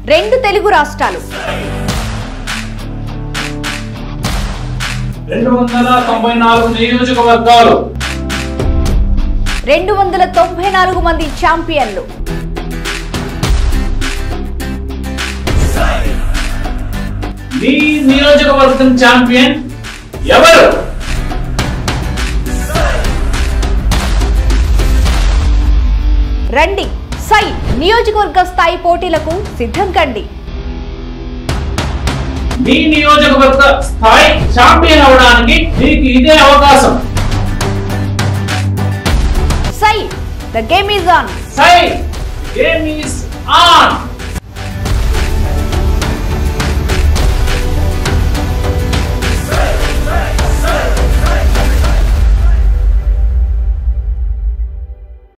రెండు తెలుగు రాష్ట్రాలు రెండు వందల తొంభై నాలుగు నియోజకవర్గాలు రెండు వందల తొంభై నాలుగు మంది ఛాంపియన్లు మీ నియోజకవర్గం ఛాంపియన్ ఎవరు రండి సై నియోజకవర్గ స్థాయి పోటీలకు సిద్ధం కండి మీ నియోజకవర్గ స్థాయి ఛాంపియన్ అవడానికి మీకు ఇదే అవకాశం సై ద గేమ్ ఈజ్ ఆన్ సై గేమ్ ఈస్ ఆన్